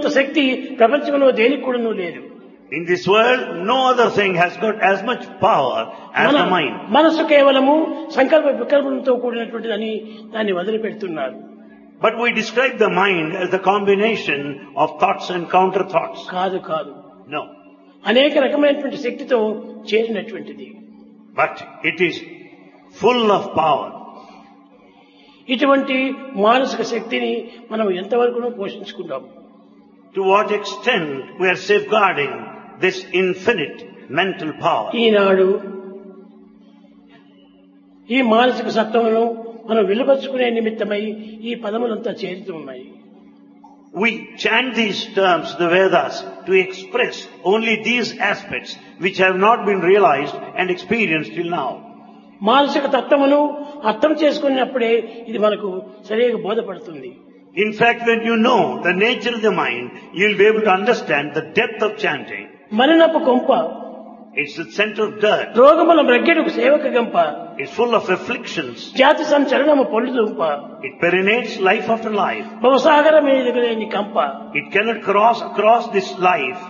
ఉన్నంత శక్తి ప్రపంచంలో దేనికి కూడా లేదు In this world, no other thing has got as much power as మన the mind. మనసు కేవలము సంకల్ప వికల్పంతో కూడినటువంటిదని దాన్ని వదిలిపెడుతున్నారు But we describe the mind as the combination of thoughts and counter thoughts. కాదు కాదు No. అనేక రకమైనటువంటి శక్తితో చేరినటువంటిది But it is full of power. ఇటువంటి మానసిక శక్తిని మనం ఎంతవరకు పోషించుకుంటాం To what extent we are safeguarding this infinite mental power. ఈనాడు ఈ మానసిక సత్వమును మనం విలుపరుచుకునే నిమిత్తమై ఈ పదములంతా చేరుతూ ఉన్నాయి We chant these terms, the Vedas, to express only these aspects which have not been realized and experienced till now. మానసిక తత్వమును అర్థం చేసుకున్నప్పుడే ఇది మనకు సరిగా బోధపడుతుంది In fact, when you know the nature of the mind, you'll be able to understand the depth of chanting. మరణపు కొంప It's the center of dirt. రోగముల బ్రగ్గెడుకు సేవక గంప It's full of afflictions. జాతి సంచలనము పొల్లుదుంప It perinates life after life. భవసాగర మీదలేని కంప It cannot cross across this life.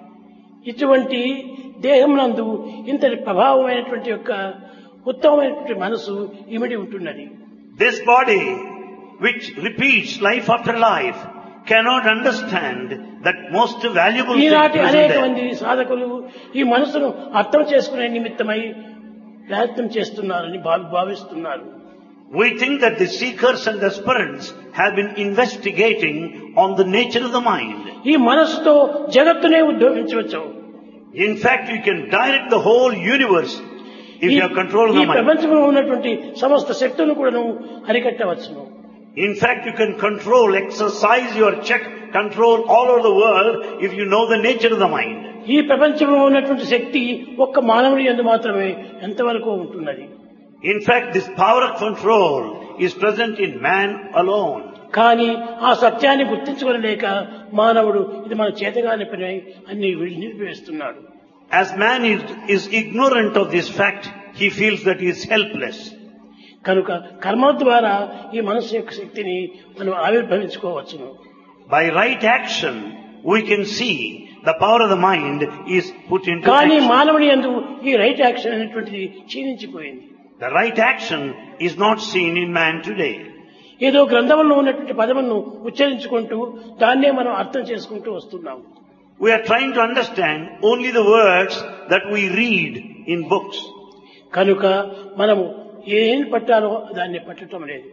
ఇటువంటి దేహమునందు ఇంతటి ప్రభావమైనటువంటి యొక్క ఉత్తమమైనటువంటి మనసు ఇమిడి ఉంటున్నది This body, which repeats life after life, cannot understand that most valuable thing ఈనాటి present అనేక there. మంది సాధకులు ఈ మనసును అర్థం చేసుకునే నిమిత్తమై ప్రయత్నం చేస్తున్నారని భావి భావిస్తున్నారు We think that the seekers and the aspirants have been investigating on the nature of the mind. ఈ మనస్సుతో జగత్తునే ఉద్యోగించవచ్చు In fact, you can direct the whole universe if ఈ you have control of ఈ the mind. ప్రపంచంలో ఉన్నటువంటి సమస్త శక్తులను కూడా అరికట్టవచ్చును In fact, you can control, exercise your check control all over the world if you know the nature of the mind. ఈ ప్రపంచంలో ఉన్నటువంటి శక్తి ఒక్క మానవుని ఎందు మాత్రమే ఎంతవరకు ఉంటున్నది In fact, this power of control is present in man alone. కానీ ఆ సత్యాన్ని గుర్తించుకోలేక మానవుడు ఇది మన చేతగాని పని అన్ని నిలిపివేస్తున్నాడు As man is, is ignorant of this fact, he feels that he is helpless. కనుక కర్మ ద్వారా ఈ మనస్సు యొక్క శక్తిని మనం ఆవిర్భవించుకోవచ్చును By right action, we can see the power of the mind is put into కానీ action. మానవుని ఎందు ఈ రైట్ యాక్షన్ అనేటువంటిది క్షీణించిపోయింది The right action is not seen in man today. ఏదో గ్రంథంలో ఉన్నటువంటి పదములను ఉచ్చరించుకుంటూ దాన్నే మనం అర్థం చేసుకుంటూ వస్తున్నాం We are trying to understand only the words that we read in books. కనుక మనము ఏం పట్టాలో దాన్ని పట్టడం లేదు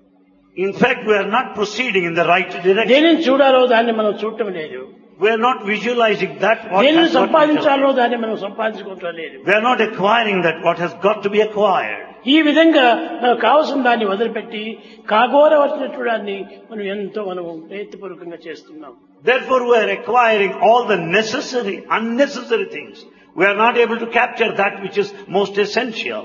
In fact, we are not proceeding in the right direction. దేనిని చూడాలో దాన్ని మనం చూడటం లేదు We are not visualizing that what దేనిని has got to be done. సంపాదించాలో దాన్ని మనం సంపాదించుకోవటం లేదు We are not acquiring that what has got to be acquired. ఈ విధంగా మనకు కావలసిన దాన్ని వదిలిపెట్టి కాగోరవలసినటువంటి దాన్ని మనం ఎంతో మనం ప్రయత్నపూర్వకంగా చేస్తున్నాం Therefore, we are acquiring all the necessary, unnecessary things. We are not able to capture that which is most essential.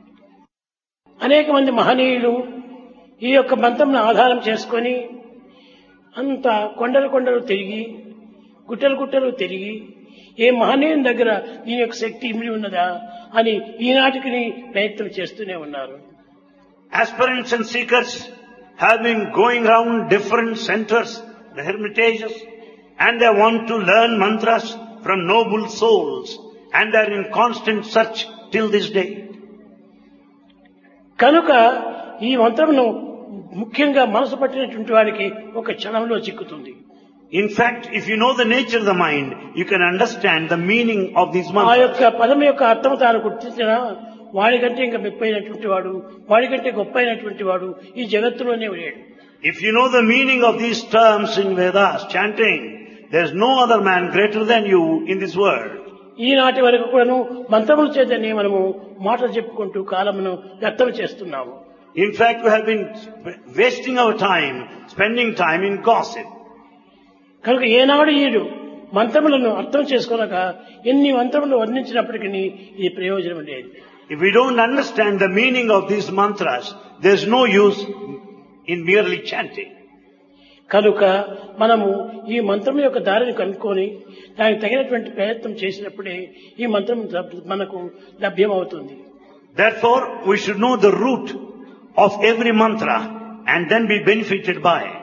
అనేక మంది మహనీయులు ఈ యొక్క మంత్రంను ఆధారం చేసుకొని అంత కొండలు కొండలు తిరిగి గుట్టలు గుట్టలు తిరిగి ఏ మహనీయుని దగ్గర దీని యొక్క శక్తి ఇమిడి ఉన్నదా అని ఈనాటికి ప్రయత్నం చేస్తూనే ఉన్నారు Aspirants and seekers have been going around different centers, the hermitages, and they want to learn mantras from noble souls, and they are in constant search till this day. కనుక ఈ మంత్రమును ముఖ్యంగా మనసు పట్టినటువంటి వారికి ఒక క్షణంలో చిక్కుతుంది In fact, if you know the nature of the mind, you can understand the meaning of these ఆ mantras. యొక్క పదం యొక్క అర్థం తాను గుర్తించిన వాడికంటే ఇంకా మెప్పైనటువంటి వాడు వాడికంటే గొప్ప అయినటువంటి వాడు ఈ జగత్తులోనే లేడు If you know the meaning of these terms in Vedas, chanting, there's no other man greater than you in this world. ఈనాటి వరకు కూడాను మంత్రముల చేతనే మనము మాటలు చెప్పుకుంటూ కాలమును వ్యక్తం చేస్తున్నాము In fact, we have been sp- wasting our time, spending time in gossip. కనుక ఏనాడు ఈడు మంత్రములను అర్థం చేసుకోలేక ఎన్ని మంత్రములు వర్ణించినప్పటికీ ఇది ప్రయోజనం లేదు If we don't understand the meaning of these mantras, there's no use in merely chanting. కనుక మనము ఈ మంత్రం యొక్క దారిని కనుక్కొని దానికి తగినటువంటి ప్రయత్నం చేసినప్పుడే ఈ మంత్రం లబ్- మనకు లభ్యమవుతుంది Therefore, we should know the root of every mantra and then be benefited by it.